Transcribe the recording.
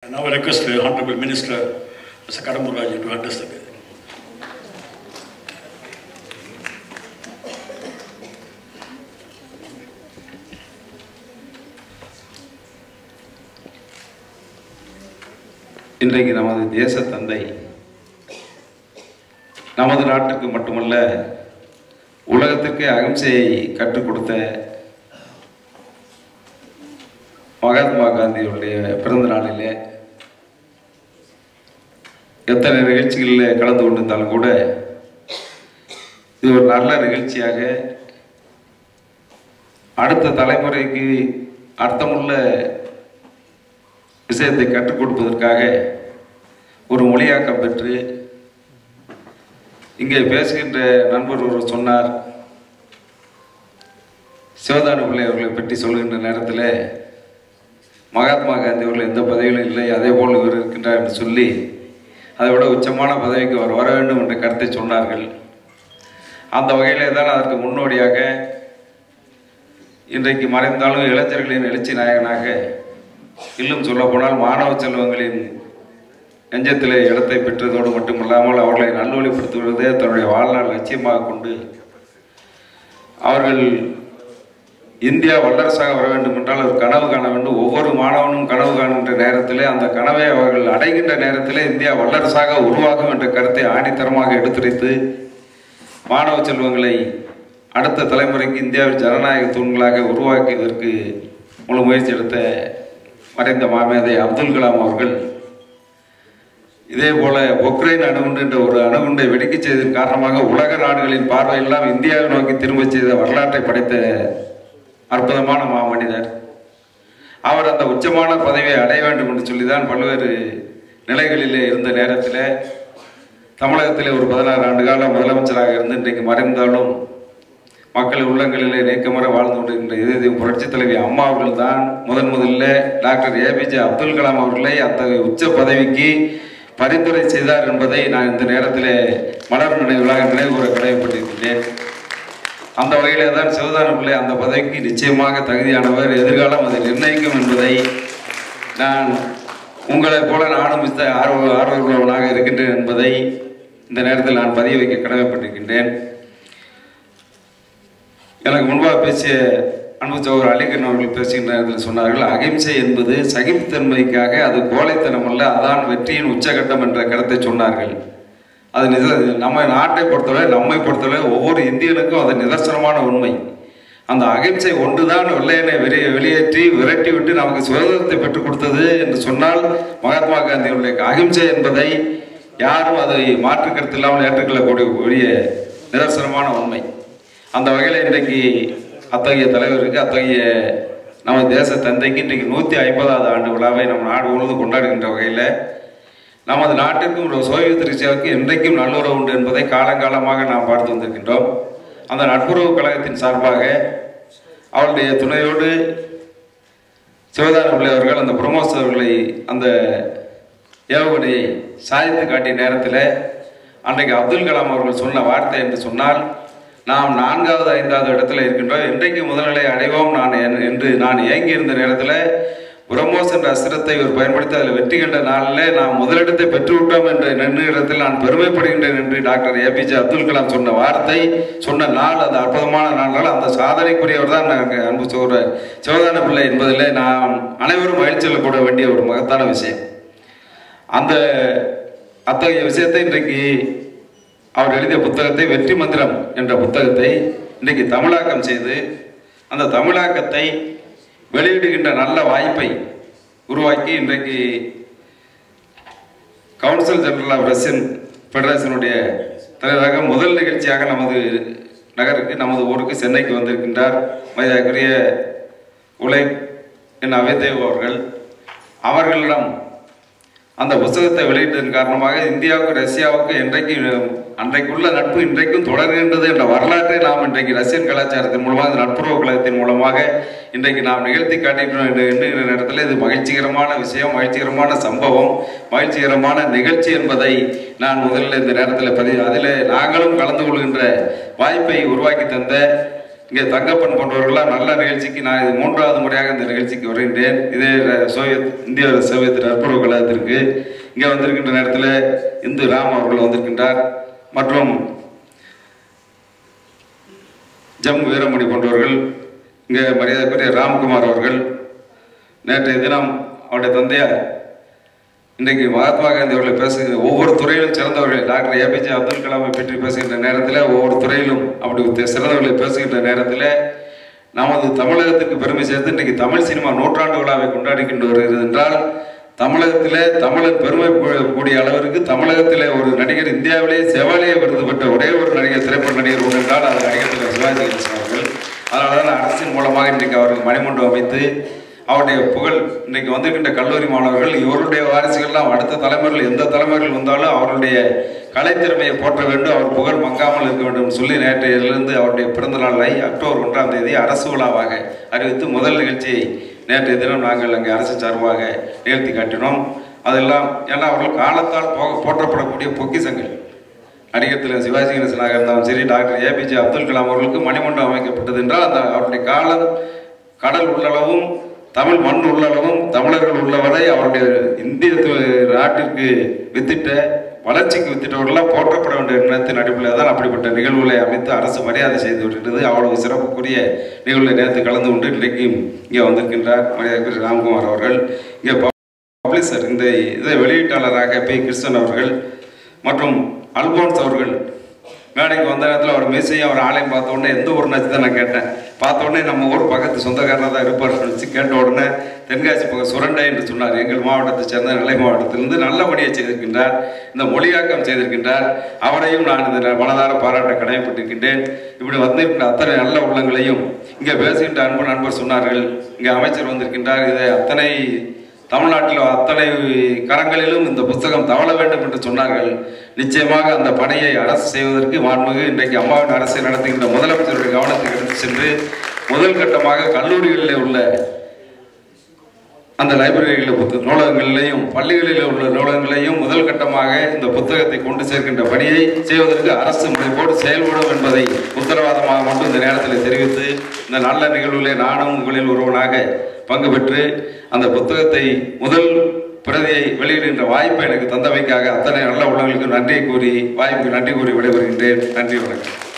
now I request the Honorable Minister, Mr. Kadambur Raju, to address the bill. இன்றைக்கு நமது தேச தந்தை நமது நாட்டுக்கு மட்டுமல்ல உலகத்திற்கே அகிம்சையை கற்றுக் கொடுத்த மகாத்மா காந்தியுடைய பிறந்த நாளிலே எத்தனை நிகழ்ச்சிகளில் கலந்து கொண்டிருந்தாலும் கூட இது ஒரு நல்ல நிகழ்ச்சியாக அடுத்த தலைமுறைக்கு அர்த்தமுள்ள விஷயத்தை கற்றுக் கொடுப்பதற்காக ஒரு மொழியாக்கம் பெற்று இங்கே பேசுகின்ற நண்பர் ஒருவர் சொன்னார் சிவதானு பிள்ளை அவர்களை பற்றி சொல்கின்ற நேரத்தில் மகாத்மா காந்தி அவர்கள் எந்த பதவியிலும் இல்லை அதே போல் இவர் இருக்கின்றார் என்று சொல்லி அதை விட உச்சமான பதவிக்கு அவர் வர வேண்டும் என்ற கருத்தை சொன்னார்கள் அந்த வகையிலே தான் அதற்கு முன்னோடியாக இன்றைக்கு மறைந்தாலும் இளைஞர்களின் எழுச்சி நாயகனாக இன்னும் சொல்லப்போனால் மாணவ செல்வங்களின் நெஞ்சத்திலே இடத்தை பெற்றதோடு மட்டுமல்லாமல் அவர்களை நல்வழிப்படுத்துவதே தன்னுடைய வாழ்நாள் லட்சியமாக கொண்டு அவர்கள் இந்தியா வல்லரசாக வர வேண்டும் என்றால் ஒரு கனவு காண வேண்டும் ஒவ்வொரு மாணவனும் கனவு காணுகின்ற நேரத்திலே அந்த கனவை அவர்கள் அடைகின்ற நேரத்திலே இந்தியா வல்லரசாக உருவாகும் என்ற கருத்தை ஆணித்தரமாக எடுத்துரைத்து மாணவ செல்வங்களை அடுத்த தலைமுறைக்கு இந்தியாவில் ஜனநாயக தூண்களாக உருவாக்குவதற்கு முழு முயற்சி எடுத்த மறைந்த மாமேதை அப்துல் கலாம் அவர்கள் இதே போல பொக்ரைன் அணுகுண்டு என்ற ஒரு அணுகுண்டை வெடிக்க செய்ததன் காரணமாக உலக நாடுகளின் பார்வையெல்லாம் இந்தியாவை நோக்கி திரும்ப செய்த வரலாற்றை படைத்த அற்புதமான மாமனிதர் அவர் அந்த உச்சமான பதவியை அடைய வேண்டும் என்று சொல்லிதான் பல்வேறு நிலைகளிலே இருந்த நேரத்தில் தமிழகத்திலே ஒரு பதினாறு ஆண்டு காலம் முதலமைச்சராக இருந்து இன்றைக்கு மறைந்தாலும் மக்கள் உள்ளங்களிலே நீக்கமர வாழ்ந்து கொண்டிருக்கின்ற இதய புரட்சித் தலைவி அம்மா அவர்கள் தான் முதன் முதல்ல டாக்டர் ஏபிஜே அப்துல் கலாம் அவர்களை அத்தகைய உச்ச பதவிக்கு பரிந்துரை செய்தார் என்பதை நான் இந்த நேரத்தில் மலர் நினைவுகளாக நினைவுகூர கடமைப்பட்டிருக்கின்றேன் அந்த வகையிலே தான் சிவதான பிள்ளை அந்த பதவிக்கு நிச்சயமாக தகுதியானவர் எதிர்காலம் அதை நிர்ணயிக்கும் என்பதை நான் உங்களைப் போல நானும் மித்த ஆர்வ ஆர்வமுள்ளவனாக இருக்கின்றேன் என்பதை இந்த நேரத்தில் நான் பதிய வைக்க கடமைப்பட்டிருக்கின்றேன் எனக்கு முன்பாக பேசிய அன்பு சகோதரர் அலிகன் அவர்கள் பேசுகின்ற நேரத்தில் சொன்னார்கள் அகிம்சை என்பது சகிப்புத்தன்மைக்காக அது கோழைத்தனம் அல்ல அதான் வெற்றியின் உச்சகட்டம் என்ற கருத்தை சொன்னார்கள் அது நித நம்ம நாட்டை பொறுத்தவரை நம்மை பொறுத்தவரை ஒவ்வொரு இந்தியனுக்கும் அது நிதர்சனமான உண்மை அந்த அகிம்சை ஒன்றுதான் வெள்ளையனை வெளியே வெளியேற்றி விரட்டி விட்டு நமக்கு சுதந்திரத்தை பெற்றுக் கொடுத்தது என்று சொன்னால் மகாத்மா காந்தியுடைய அகிம்சை என்பதை யாரும் அதை மாற்று கருத்து இல்லாமல் ஏற்றுக்கொள்ளக்கூடிய கூடிய நிதர்சனமான உண்மை அந்த வகையில் இன்றைக்கு அத்தகைய தலைவருக்கு அத்தகைய நம்ம தேச தந்தைக்கு இன்றைக்கு நூற்றி ஐம்பதாவது ஆண்டு விழாவை நம்ம நாடு முழுவதும் கொண்டாடுகின்ற வகையில் நமது நாட்டிற்கும் ஒரு சோவியத் ரஷ்யாவுக்கு இன்றைக்கும் நல்லுறவு உண்டு என்பதை காலங்காலமாக நாம் பார்த்து வந்திருக்கின்றோம் அந்த நட்புறவு கழகத்தின் சார்பாக அவருடைய துணையோடு சிவதான பிள்ளை அவர்கள் அந்த பிரமோஸ் அவர்களை அந்த ஏவுகணையை சாதித்து காட்டிய நேரத்தில் அன்றைக்கு அப்துல் கலாம் அவர்கள் சொன்ன வார்த்தை என்று சொன்னால் நாம் நான்காவது ஐந்தாவது இடத்துல இருக்கின்றோம் இன்றைக்கு முதல்நிலை அடைவோம் நான் என்- என்று நான் ஏங்கி இருந்த நேரத்தில் பிரம்மோஸ் என்ற அஸ்திரத்தை இவர் பயன்படுத்தி அதில் வெற்றி கண்ட நாளில் நாம் முதலிடத்தை பெற்றுவிட்டோம் என்ற நின்ற இடத்தில் நான் பெருமைப்படுகின்றேன் என்று டாக்டர் ஏபிஜே அப்துல் கலாம் சொன்ன வார்த்தை சொன்ன நாள் அந்த அற்புதமான நாள்கள் அந்த சாதனைக்குரியவர் தான் நாங்கள் அன்பு சோழ சிவதான பிள்ளை என்பதில் நாம் அனைவரும் மகிழ்ச்சி கொள்ளக்கூட வேண்டிய ஒரு மகத்தான விஷயம் அந்த அத்தகைய விஷயத்தை இன்றைக்கு அவர் எழுதிய புத்தகத்தை வெற்றி மந்திரம் என்ற புத்தகத்தை இன்றைக்கு தமிழாக்கம் செய்து அந்த தமிழாக்கத்தை வெளியிடுகின்ற நல்ல வாய்ப்பை உருவாக்கி இன்றைக்கு கவுன்சில் ஜெனரல் ஆஃப் ரஷ்யன் ஃபெடரேஷனுடைய தலைவராக முதல் நிகழ்ச்சியாக நமது நகருக்கு நமது ஊருக்கு சென்னைக்கு வந்திருக்கின்றார் மரியாதைக்குரிய உலை என் அவைதேவ் அவர்கள் அவர்களிடம் அந்த புத்தகத்தை வெளியிட்டதன் காரணமாக இந்தியாவுக்கு ரஷ்யாவுக்கு இன்றைக்கு அன்றைக்குள்ள நட்பு இன்றைக்கும் தொடர்கின்றது என்ற வரலாற்றை நாம் இன்றைக்கு ரஷ்யன் கலாச்சாரத்தின் மூலமாக இந்த நட்புறவு கழகத்தின் மூலமாக இன்றைக்கு நாம் நிகழ்த்தி காட்டிட்டோம் என்று எண்ணுகிற நேரத்தில் இது மகிழ்ச்சிகரமான விஷயம் மகிழ்ச்சிகரமான சம்பவம் மகிழ்ச்சிகரமான நிகழ்ச்சி என்பதை நான் முதலில் இந்த நேரத்தில் பதிவு அதில் நாங்களும் கலந்து கொள்கின்ற வாய்ப்பை உருவாக்கி தந்த இங்கே தங்கப்பன் போன்றவர்கள்லாம் நல்ல நிகழ்ச்சிக்கு நான் இது மூன்றாவது முறையாக இந்த நிகழ்ச்சிக்கு வருகின்றேன் இதே ர- சோவியத் இந்திய சோவியத் நட்புறவு கழகத்திற்கு இங்கே வந்திருக்கின்ற நேரத்தில் இந்து ராம் அவர்கள் வந்திருக்கின்றார் மற்றும் ஜம் வீரமணி போன்றவர்கள் இங்கே மரியாதைக்குரிய ராம்குமார் அவர்கள் நேற்றைய தினம் அவருடைய தந்தையார் இன்றைக்கு மகாத்மா காந்தி அவர்களை பேசுகிற ஒவ்வொரு துறையிலும் சிறந்தவர்கள் டாக்டர் ஏபிஜே அப்துல் கலாமை பற்றி பேசுகின்ற நேரத்தில் ஒவ்வொரு துறையிலும் அப்படி தி- சிறந்தவர்களை பேசுகின்ற நேரத்தில் நமது தமிழகத்துக்கு பெருமை சேர்த்து இன்றைக்கு தமிழ் சினிமா நூற்றாண்டு விழாவை கொண்டாடிக்கிட்டு வருகிறது என்றால் தமிழகத்திலே தமிழன் பெருமை கூ- கூடிய அளவிற்கு தமிழகத்திலே ஒரு நடிகர் இந்தியாவிலேயே செவாலிய விருது பெற்ற ஒரே ஒரு நடிகர் திரைப்பட நடிகர் உண்டு என்றால் அது நடிகர் திரு சிவாஜி கணேசன் அவர்கள் அதனால தான் அரசின் மூலமாக இன்றைக்கு அவருக்கு மணிமண்டபம் அமைத்து அவருடைய புகழ் இன்றைக்கு வந்திருக்கின்ற கல்லூரி மாணவர்கள் இவருடைய வாரிசுகள்லாம் அடுத்த தலைமுறைகள் எந்த தலைமுறைகள் வந்தாலும் அவருடைய கலைத்திறமையை போற்ற வேண்டும் அவர் புகழ் மங்காமல் இருக்க வேண்டும் சொல்லி நேற்றையிலிருந்து அவருடைய பிறந்த நாளை அக்டோபர் ஒன்றாம் தேதி அரசு விழாவாக அறிவித்து முதல் நிகழ்ச்சியை நேற்றைய தினம் நாங்கள் அங்கே அரசு சார்பாக நிகழ்த்தி காட்டினோம் அதெல்லாம் ஏன்னா அவர்கள் காலத்தால் போக போற்றப்படக்கூடிய பொக்கிசங்கள் நடிகர் திரு சிவாஜி கணேசனாக இருந்தாலும் சரி டாக்டர் ஏபிஜே அப்துல் கலாம் அவர்களுக்கு மணிமண்டபம் அமைக்கப்பட்டது என்றால் அந்த அவருடைய காலம் கடல் உள்ளளவும் தமிழ் மண் உள்ளளவும் தமிழர்கள் உள்ளவரை அவருடைய இந்திய து- நாட்டிற்கு வித்திட்ட வளர்ச்சிக்கு வித்திட்டவர்களாம் போற்றப்பட வேண்டிய எண்ணத்தின் அடிப்படையில் தான் அப்படிப்பட்ட நிகழ்வுகளை அமைத்து அரசு மரியாதை செய்து வருகிறது அவ்வளவு சிறப்புக்குரிய நிகழ்வுகளை நேற்று கலந்து கொண்டு இன்றைக்கும் இங்கே வந்திருக்கின்றார் மரியாதைக்குரிய ராம்குமார் அவர்கள் இங்கே பப்ளிஷர் இந்த இதை வெளியீட்டாளராக பி கிருஷ்ணன் அவர்கள் மற்றும் அல்போன்ஸ் அவர்கள் மேடைக்கு வந்த நேரத்தில் அவர் மீசையும் அவர் ஆலயம் பார்த்த உடனே எந்த ஊர் நச்சு தான் நான் கேட்டேன் பார்த்த உடனே நம்ம ஊர் பக்கத்து சொந்தக்காரராக தான் இருப்பார் நினச்சி கேட்ட உடனே தென்காசி பக்கம் சுரண்டை என்று சொன்னார் எங்கள் மாவட்டத்தை சேர்ந்த நெல்லை மாவட்டத்திலிருந்து நல்ல பணியை செய்திருக்கின்றார் இந்த மொழியாக்கம் செய்திருக்கின்றார் அவரையும் நான் இந்த மனதார பாராட்ட கடமைப்பட்டிருக்கின்றேன் இப்படி வந்திருக்கின்ற அத்தனை நல்ல உள்ளங்களையும் இங்கே பேசுகின்ற அன்பு நண்பர் சொன்னார்கள் இங்கே அமைச்சர் வந்திருக்கின்றார் இதை அத்தனை தமிழ்நாட்டில் அத்தனை கரங்களிலும் இந்த புத்தகம் தவழ வேண்டும் என்று சொன்னார்கள் நிச்சயமாக அந்த பணியை அரசு செய்வதற்கு மாண்புமிகு இன்றைக்கு அம்மாவின் அரசை நடத்துகின்ற முதலமைச்சருடைய கவனத்துக்கு எடுத்து சென்று முதல் கட்டமாக கல்லூரிகளில் உள்ள அந்த லைப்ரரிகளில் புத்த நூலகங்களிலேயும் பள்ளிகளில் உள்ள நூலகங்களையும் முதல் கட்டமாக இந்த புத்தகத்தை கொண்டு சேர்க்கின்ற பணியை செய்வதற்கு அரசு முனைப்போடு செயல்படும் என்பதை உத்தரவாதமாக கொண்டு இந்த நேரத்தில் தெரிவித்து இந்த நல்ல நிகழ்வுகளை நானும் உங்களில் ஒருவனாக பங்கு பெற்று அந்த புத்தகத்தை முதல் பிரதியை வெளியிடுகின்ற வாய்ப்பை எனக்கு தந்தமைக்காக அத்தனை நல்ல உள்ளவர்களுக்கு நன்றி கூறி வாய்ப்புக்கு நன்றி கூறி விடைபெறுகின்றேன் நன்றி வணக்கம்